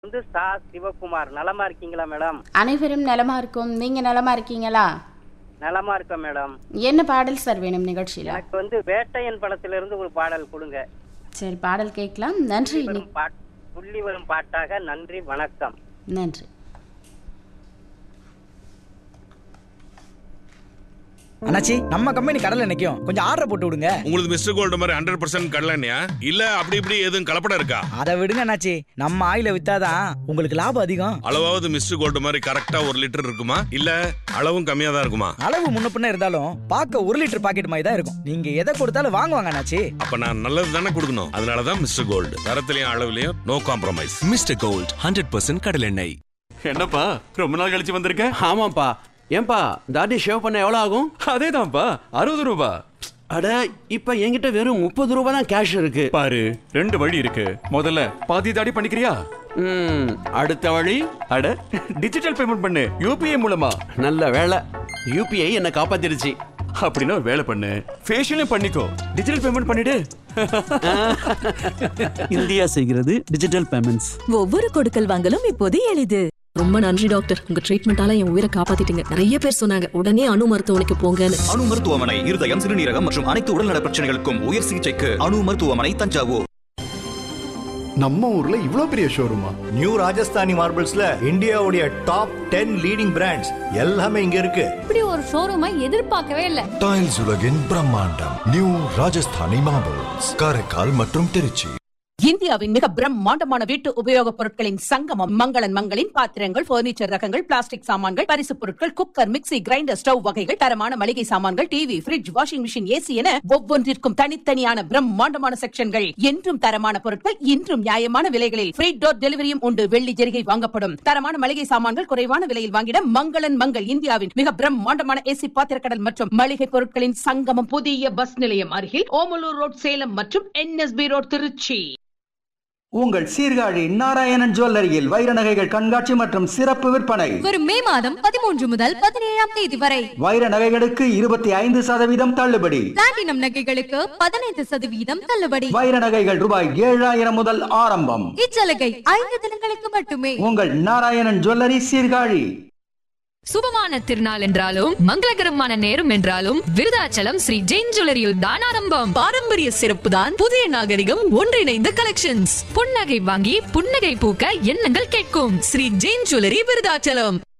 வந்து சா சிவகுமார் நலமா இருக்கீங்களா மேடம் அனைவரும் நலமா இருக்கும் நீங்க நலமா இருக்கீங்களா நலமா இருக்கோம் மேடம் என்ன பாடல் சார் வேணும் நிகழ்ச்சியில எனக்கு வந்து வேட்டையன் படத்துல இருந்து ஒரு பாடல் கொடுங்க சரி பாடல் கேட்கலாம் நன்றி துள்ளி நி- வரும் பாட் துள்ளி வரும் பாட்டாக நன்றி வணக்கம் நன்றி அண்ணாச்சி நம்ம கம்பெனி கடல்ல நிக்கும் கொஞ்சம் ஆர்டர் போட்டு விடுங்க உங்களுக்கு மிஸ்டர் கோல்டு மாதிரி ஹண்ட்ரட் பர்சன்ட் கடலண்ணியா இல்ல அப்படி இப்படி எதுவும் கலப்படம் இருக்கா அதை விடுங்க அண்ணாச்சி நம்ம ஆயில வித்தாதான் உங்களுக்கு லாபம் அதிகம் அளவாவது மிஸ்டர் கோல்டு மாதிரி கரெக்டா ஒரு லிட்டர் இருக்குமா இல்ல அளவும் கம்மியா தான் இருக்குமா அளவு முன்ன பின்ன இருந்தாலும் பார்க்க ஒரு லிட்டர் பாக்கெட் மாதிரி தான் இருக்கும் நீங்க எதை கொடுத்தாலும் வாங்குவாங்க அண்ணாச்சி அப்ப நான் நல்லது தானே கொடுக்கணும் அதனாலதான் மிஸ்டர் கோல்டு தரத்திலையும் அளவுலயும் no compromise mister gold hundred percent கடலெண்ணெய் என்னப்பா ரொம்ப நாள் கழிச்சு வந்திருக்க ஆமாப்பா ஏன்பா தாடி ஷேவ் பண்ண எவ்வளோ ஆகும் அதேதான்ப்பா அறுபது ரூபா அட இப்ப என்கிட்ட வெறும் முப்பது ரூபாய் தான் கேஷ் இருக்கு பாரு ரெண்டு வழி இருக்கு முதல்ல பாதி தாடி பண்ணிக்கிறியா ம், அடுத்த வழி அட டிஜிட்டல் பேமெண்ட் பண்ணு யூபிஐ மூலமா நல்ல வேலை யூபிஐ என்னை காப்பாத்திருச்சு அப்படின்னா ஒரு வேலை பண்ணு ஃபேஷியலும் பண்ணிக்கோ டிஜிட்டல் பேமெண்ட் பண்ணிடு இந்தியா செய்கிறது டிஜிட்டல் பேமெண்ட்ஸ் ஒவ்வொரு கொடுக்கல் வாங்கலும் இப்போது எளிது ரொம்ப நன்றி டாக்டர் உங்க ட்ரீட்மெண்டால என் உயிரை காப்பாத்திட்டீங்க நிறைய பேர் சொன்னாங்க உடனே அணு மருத்துவமனைக்கு போங்கன்னு அணு மருத்துவமனை இருதயம் சிறுநீரகம் மற்றும் அனைத்து உடல்நல பிரச்சனைகளுக்கும் உயர் சிகிச்சைக்கு அணு மருத்துவமனை தஞ்சாவூர் நம்ம ஊர்ல இவ்ளோ பெரிய ஷோரூமா நியூ ராஜஸ்தானி மார்பிள்ஸ்ல இந்தியாவுடைய டாப் டென் லீடிங் பிராண்ட்ஸ் எல்லாமே இங்க இருக்கு இப்படி ஒரு ஷோரூமை எதிர்பார்க்கவே இல்ல டைல்ஸ் உலகின் பிரம்மாண்டம் நியூ ராஜஸ்தானி மார்பிள்ஸ் காரைக்கால் மற்றும் திருச்சி இந்தியாவின் மிக பிரம்மாண்டமான வீட்டு உபயோகப் பொருட்களின் சங்கமம் மங்களன் மங்களின் பாத்திரங்கள் பர்னிச்சர் ரகங்கள் பிளாஸ்டிக் சாமான்கள் பரிசுப் பொருட்கள் குக்கர் மிக்ஸி கிரைண்டர் ஸ்டவ் வகைகள் தரமான மளிகை சாமான்கள் TV fridge washing machine AC என ஒவ்வொன்றிற்கும் தனித்தனியான பிரம்மாண்டமான செக்ஷன்கள் என்றும் தரமான பொருட்கள் இன்றும் நியாயமான விலைகளில் ஃப்ரீ டோர் டெலிவரியும் உண்டு வெள்ளி ஜெரிகை வாங்கப்படும் தரமான மளிகை சாமான்கள் குறைவான விலையில் வாங்கிட மங்களன் மங்கள் இந்தியாவின் மிக பிரம்மாண்டமான ஏசி பாத்திரக்கடல் மற்றும் மளிகை பொருட்களின் சங்கமம் புதிய பஸ் நிலையம் அருகில் ஓமலூர் ரோட் சேலம் மற்றும் என்எஸ்பி ரோட் திருச்சி உங்கள் சீர்காழி நாராயணன் ஜுவல்லரியில் வைர நகைகள் கண்காட்சி மற்றும் சிறப்பு விற்பனை வரும் மே மாதம் பதிமூன்று முதல் பதினேழாம் தேதி வரை வைர நகைகளுக்கு இருபத்தி ஐந்து சதவீதம் தள்ளுபடி பிளாட்டினம் நகைகளுக்கு பதினைந்து சதவீதம் தள்ளுபடி வைர நகைகள் ரூபாய் ஏழாயிரம் முதல் ஆரம்பம் இச்சலுகை ஐந்து தினங்களுக்கு மட்டுமே உங்கள் நாராயணன் ஜுவல்லரி சீர்காழி சுபமான திருநாள் என்றாலும் மங்களகரமான நேரம் என்றாலும் விருதாச்சலம் ஸ்ரீ ஜெயின் ஜுவல்லரியில் தான் ஆரம்பம் பாரம்பரிய சிறப்பு தான் புதிய நாகரிகம் ஒன்றிணைந்த கலெக்ஷன்ஸ் புன்னகை வாங்கி புன்னகை பூக்க எண்ணங்கள் கேட்கும் ஸ்ரீ ஜெயின் ஜுவல்லரி விருதாச்சலம்